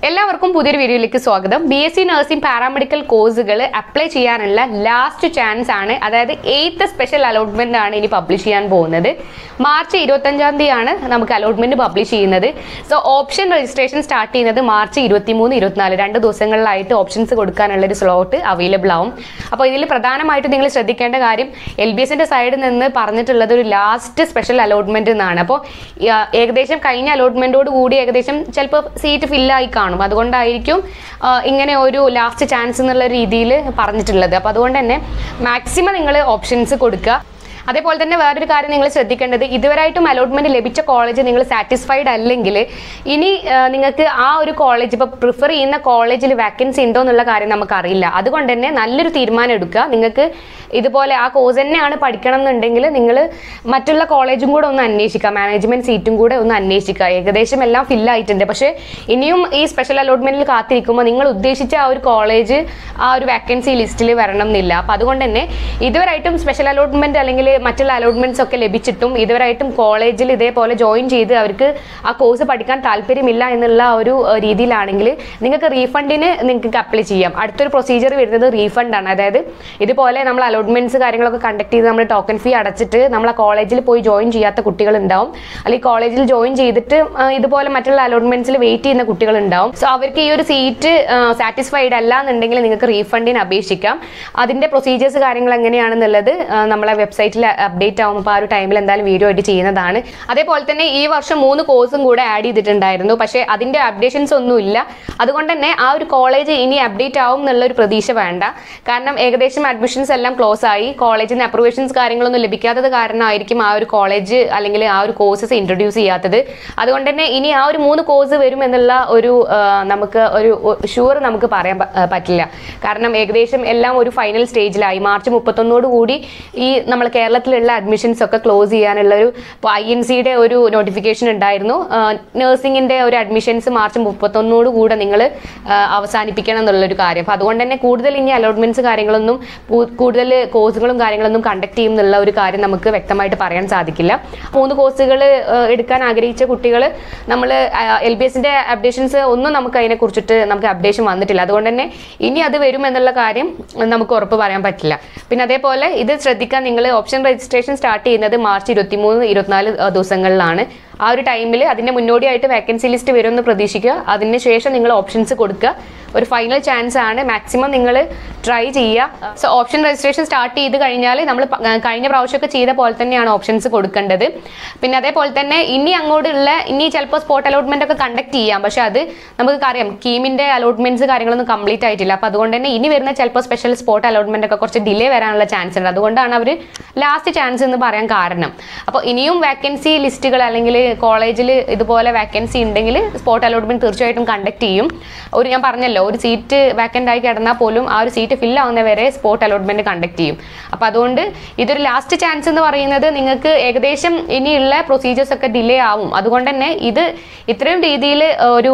എല്ലാവർക്കും പുതിയൊരു വീഡിയോയിലേക്ക് സ്വാഗതം B S C nursing paramedical കോഴ്സുകൾ അപ്ലൈ ചെയ്യാനുള്ള ലാസ്റ്റ് ചാൻസ് ആണ് അതായത് എയ്ത്ത് സ്പെഷ്യൽ അലോട്ട്മെന്റ് ആണ് ഇനി പബ്ലിഷ് ചെയ്യാൻ പോകുന്നത് മാർച്ച് ഇരുപത്തഞ്ചാം തീയതിയാണ് നമുക്ക് അലോട്ട്മെന്റ് പബ്ലിഷ് ചെയ്യുന്നത് സോ ഓപ്ഷൻ രജിസ്ട്രേഷൻ സ്റ്റാർട്ട് ചെയ്യുന്നത് മാർച്ച് ഇരുപത്തിമൂന്ന് ഇരുപത്തിനാല് രണ്ട് ദിവസങ്ങളിലായിട്ട് ഓപ്ഷൻസ് കൊടുക്കാനുള്ള ഒരു സ്ലോട്ട് അവൈലബിൾ ആവും അപ്പോൾ ഇതിൽ പ്രധാനമായിട്ടും നിങ്ങൾ ശ്രദ്ധിക്കേണ്ട കാര്യം എൽ ബി എസിന്റെ സൈഡിൽ നിന്ന് പറഞ്ഞിട്ടുള്ളത് ഒരു ലാസ്റ്റ് സ്പെഷ്യൽ അലോട്ട്മെന്റ് എന്നാണ് അപ്പോൾ ഏകദേശം കഴിഞ്ഞ അലോട്ട്മെന്റോട് കൂടി ഏകദേശം ചിലപ്പോൾ സീറ്റ് ഫില്ലായി കാണും അതുകൊണ്ടായിരിക്കും ആ, ഇങ്ങനെ ഒരു ലാസ്റ്റ് ചാൻസ് എന്നുള്ള രീതിയിൽ പറഞ്ഞിട്ടുള്ളത് അപ്പോൾ അതുകൊണ്ട് തന്നെ മാക്സിമം നിങ്ങൾ ഓപ്ഷൻസ് കൊടുക്കുക അതേപോലെ തന്നെ വേറൊരു കാര്യം നിങ്ങൾ ശ്രദ്ധിക്കേണ്ടത് ഇതുവരായിട്ടും അലോട്ട്മെന്റ് ലഭിച്ച കോളേജ് നിങ്ങൾ സാറ്റിസ്ഫൈഡ് അല്ലെങ്കിൽ ഇനി ആ, നിങ്ങൾക്ക് ആ ഒരു കോളേജ് ഇപ്പോൾ പ്രിഫർ ചെയ്യുന്ന കോളേജിൽ വാക്കൻസി ഉണ്ടോ എന്നുള്ള കാര്യം നമുക്കറിയില്ല അതുകൊണ്ട് തന്നെ നല്ലൊരു തീരുമാനം എടുക്കുക നിങ്ങൾക്ക് ഇതുപോലെ ആ കോഴ്സ് തന്നെയാണ് പഠിക്കണം എന്നുണ്ടെങ്കിൽ നിങ്ങൾ മറ്റുള്ള കോളേജും കൂടെ ഒന്ന് അന്വേഷിക്കുക മാനേജ്മെന്റ് സീറ്റും കൂടെ ഒന്ന് അന്വേഷിക്കുക ഏകദേശം എല്ലാം ഫിൽ ആയിട്ടുണ്ട് പക്ഷേ ഇനിയും ഈ സ്പെഷ്യൽ അലോട്ട്മെന്റിൽ കാത്തിരിക്കുമ്പോൾ നിങ്ങൾ ഉദ്ദേശിച്ച ആ ഒരു കോളേജ് ആ ഒരു വാക്കൻസി ലിസ്റ്റിൽ വരണം എന്നില്ല അപ്പം അതുകൊണ്ട് തന്നെ ഇതുവരായിട്ടും സ്പെഷ്യൽ അലോട്ട്മെന്റ് അല്ലെങ്കിൽ മറ്റുള്ള അലോട്ട്മെന്റ്സ് ഒക്കെ ലഭിച്ചിട്ടും ഇതുവരായിട്ടും കോളേജിൽ ഇതേപോലെ ജോയിൻ ചെയ്ത് അവർക്ക് ആ കോഴ്സ് പഠിക്കാൻ താല്പര്യമില്ല എന്നുള്ള ആ ഒരു ഏഹ്, രീതിയിലാണെങ്കിൽ നിങ്ങൾക്ക് റീഫണ്ടിന് നിങ്ങൾക്ക് അപ്ലൈ ചെയ്യാം അടുത്തൊരു പ്രൊസീജിയർ വരുന്നത് റീഫണ്ട് ആണ് അതായത് ഇതുപോലെ നമ്മൾ അലോട്ട്മെന്റ്സ് കാര്യങ്ങളൊക്കെ കണ്ടക്ട് ചെയ്ത് നമ്മൾ ടോക്കൺ ഫീ അടച്ചിട്ട് നമ്മൾ ആ കോളേജിൽ പോയി ജോയിൻ ചെയ്യാത്ത കുട്ടികൾ ഉണ്ടാവും അല്ലെങ്കിൽ കോളേജിൽ ജോയിൻ ചെയ്തിട്ട് ആ, ഇതുപോലെ മറ്റുള്ള അലോട്ട്മെന്റ്സിൽ വെയിറ്റ് ചെയ്യുന്ന കുട്ടികൾ ഉണ്ടാവും സോ അവർക്ക് ഈ ഒരു സീറ്റ് സാറ്റിസ്ഫൈഡ് അല്ല എന്നുണ്ടെങ്കിൽ നിങ്ങൾക്ക് റീഫണ്ടിന് അപേക്ഷിക്കാം അതിന്റെ പ്രൊസീജിയേഴ്സ് കാര്യങ്ങൾ എങ്ങനെയാണെന്നുള്ളത് ആ, നമ്മളെ വെബ്സൈറ്റിൽ അപ്ഡേറ്റ് ആവും അപ്പോൾ ആ ഒരു ടൈമിൽ എന്തായാലും വീഡിയോ ആയിട്ട് ചെയ്യുന്നതാണ് അതേപോലെ തന്നെ ഈ വർഷം മൂന്ന് കോഴ്സും കൂടെ ആഡ് ചെയ്തിട്ടുണ്ടായിരുന്നു പക്ഷേ അതിന്റെ അപ്ഡേഷൻസ് ഒന്നും ഇല്ല അതുകൊണ്ട് തന്നെ ആ ഒരു കോളേജ് ഇനി അപ്ഡേറ്റ് ആവും എന്നുള്ള ഒരു പ്രതീക്ഷ വേണ്ട കാരണം ഏകദേശം അഡ്മിഷൻസ് എല്ലാം ക്ലോസ് ആയി കോളേജിൽ നിന്ന് അപ്രൂവേഷൻസ് കാര്യങ്ങളൊന്നും ലഭിക്കാത്തത് കാരണമായിരിക്കും ആ ഒരു കോളേജ് അല്ലെങ്കിൽ ആ ഒരു കോഴ്സസ് ഇൻട്രൊഡ്യൂസ് ചെയ്യാത്തത് അതുകൊണ്ട് തന്നെ ഇനി ആ ഒരു മൂന്ന് കോഴ്സ് വരും എന്നുള്ള ഒരു ആ, നമുക്ക് ഒരു ഷുവർ നമുക്ക് പറയാൻ പ- ആ, പറ്റില്ല കാരണം ഏകദേശം എല്ലാം ഒരു ഫൈനൽ സ്റ്റേജിലായി മാർച്ച് മുപ്പത്തൊന്നോട് കൂടി ഈ നമ്മൾ കേരളത്തിലുള്ള അഡ്മിഷൻസ് ഒക്കെ ക്ലോസ് ചെയ്യാനുള്ള ഒരു ഇപ്പോൾ ഐ എൻ സിയുടെ ഒരു നോട്ടിഫിക്കേഷൻ ഉണ്ടായിരുന്നു നഴ്സിംഗിന്റെ ഒരു അഡ്മിഷൻസ് മാർച്ച് മുപ്പത്തൊന്നോട് കൂടെ നിങ്ങൾ അവസാനിപ്പിക്കണം എന്നുള്ളൊരു കാര്യം അപ്പോൾ അതുകൊണ്ട് തന്നെ കൂടുതൽ ഇനി അലോട്ട്മെന്റ്സ് കാര്യങ്ങളൊന്നും പൂ- കൂടുതൽ കോഴ്സുകളും കാര്യങ്ങളൊന്നും കണ്ടക്ട് ചെയ്യും എന്നുള്ള ഒരു കാര്യം നമുക്ക് വ്യക്തമായിട്ട് പറയാൻ സാധിക്കില്ല മൂന്ന് കോഴ്സുകൾ എടുക്കാൻ ആഗ്രഹിച്ച കുട്ടികൾ നമ്മൾ എൽ ബി എസിന്റെ അപ്ഡേഷൻസ് ഒന്നും നമുക്ക് അതിനെ കുറിച്ചിട്ട് നമുക്ക് അപ്ഡേഷൻ വന്നിട്ടില്ല അതുകൊണ്ട് തന്നെ ഇനി അത് വരും എന്നുള്ള കാര്യം നമുക്ക് ഉറപ്പ് പറയാൻ പറ്റില്ല പിന്നെ അതേപോലെ ഇത് ശ്രദ്ധിക്കാൻ നിങ്ങൾ ഓപ്ഷൻ രജിസ്ട്രേഷൻ സ്റ്റാർട്ട് ചെയ്യുന്നത് മാർച്ച് ഇരുപത്തിമൂന്ന് ഇരുപത്തിനാല് ഏഹ് ദിവസങ്ങളിലാണ് ആ ഒരു ടൈമിൽ അതിന്റെ മുന്നോടിയായിട്ട് വേക്കൻസി ലിസ്റ്റ് വരുമെന്ന് പ്രതീക്ഷിക്കുക അതിന് ശേഷം നിങ്ങൾ ഓപ്ഷൻസ് കൊടുക്കുക ഒരു ഫൈനൽ ചാൻസ് ആണ് മാക്സിമം നിങ്ങൾ ട്രൈ ചെയ്യുക സോ ഓപ്ഷൻ രജിസ്ട്രേഷൻ സ്റ്റാർട്ട് ചെയ്ത് കഴിഞ്ഞാൽ നമ്മൾ കഴിഞ്ഞ പ്രാവശ്യമൊക്കെ ചെയ്ത പോലെ തന്നെയാണ് ഓപ്ഷൻസ് കൊടുക്കേണ്ടത് പിന്നെ അതേപോലെ തന്നെ ഇനി അങ്ങോട്ടുള്ള ഇനി ചിലപ്പോൾ സ്പോട്ട് അലോട്ട്മെന്റ് ഒക്കെ കണ്ടക്ട് ചെയ്യാം പക്ഷെ അത് നമുക്ക് അറിയാം കീമിന്റെ അലോട്ട്മെന്റ്സ് കാര്യങ്ങളൊന്നും കംപ്ലീറ്റ് ആയിട്ടില്ല അപ്പോൾ അതുകൊണ്ട് തന്നെ ഇനി വരുന്ന ചിലപ്പോൾ സ്പെഷ്യൽ സ്പോട്ട് അലോട്ട്മെന്റ് ഒക്കെ കുറച്ച് ഡിലേ വരാനുള്ള ചാൻസ് ഉണ്ട് അതുകൊണ്ടാണ് അവർ ലാസ്റ്റ് ചാൻസ് എന്ന് പറയാൻ കാരണം അപ്പോൾ ഇനിയും വാക്കൻസി ലിസ്റ്റുകൾ അല്ലെങ്കിൽ കോളേജിൽ ഇതുപോലെ വാക്കൻസി ഉണ്ടെങ്കിൽ സ്പോട്ട് അലോട്ട്മെന്റ് തീർച്ചയായിട്ടും കണ്ടക്ട് ചെയ്യും ഒരു ഞാൻ പറഞ്ഞല്ലോ ഒരു സീറ്റ് വാക്കൻ്റ് ആയി കിടന്നാൽ പോലും ആ ഒരു സീറ്റ് ഫിൽ ആവുന്നവരെ സ്പോട്ട് അലോട്ട്മെന്റ് കണ്ടക്ട് ചെയ്യും അപ്പോൾ അതുകൊണ്ട് ഇതൊരു ലാസ്റ്റ് ചാൻസ് എന്ന് പറയുന്നത് നിങ്ങൾക്ക് ഏകദേശം ഇനിയുള്ള പ്രൊസീജിയേഴ്സ് ഒക്കെ ഡിലേ ആവും അതുകൊണ്ട് തന്നെ ഇത് ഇത്രയും രീതിയിൽ ഒരു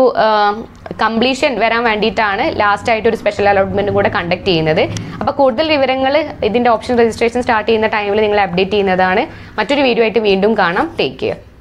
കംപ്ലീഷൻ വരാൻ വേണ്ടിയിട്ടാണ് ലാസ്റ്റ് ആയിട്ട് ഒരു സ്പെഷ്യൽ അലോട്ട്മെന്റ് കൂടെ കണ്ടക്ട് ചെയ്യുന്നത് അപ്പോൾ കൂടുതൽ വിവരങ്ങൾ ഇതിന്റെ ഓപ്ഷൻ രജിസ്ട്രേഷൻ സ്റ്റാർട്ട് ചെയ്യുന്ന ടൈമിൽ നിങ്ങൾ അപ്ഡേറ്റ് ചെയ്യുന്നതാണ് മറ്റൊരു വീഡിയോ ആയിട്ട് വീണ്ടും കാണാം ടേക്ക് കെയർ